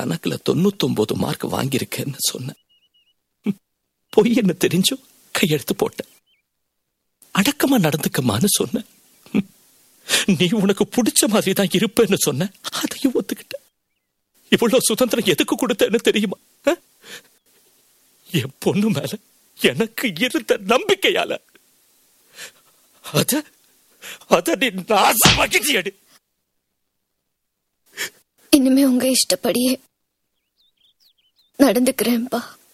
கணக்குல தொண்ணூத்தொன்பது மார்க் வாங்கியிருக்கேன்னு சொன்னேன் ம், பொய்ன்னு தெரிஞ்சும் கையெழுத்து போட்டேன் அடக்கமா நடந்துக்கமான்னு சொன்னேன் ம், நீ உனக்கு பிடிச்ச மாதிரி தான் இருப்பேன்னு சொன்ன அதையும் ஒத்துக்கிட்ட இவ்வளவு சுதந்திரம் எதுக்கு கொடுத்தேன்னு தெரியுமா ஆ? என் பொண்ணு மேல எனக்கு இருந்த நம்பிக்கையால அத அத நீ நாசமாக்கிட்டியடி இனிமே உங்க இஷ்டப்படியே நடந்துக்கிறேன்ப்பா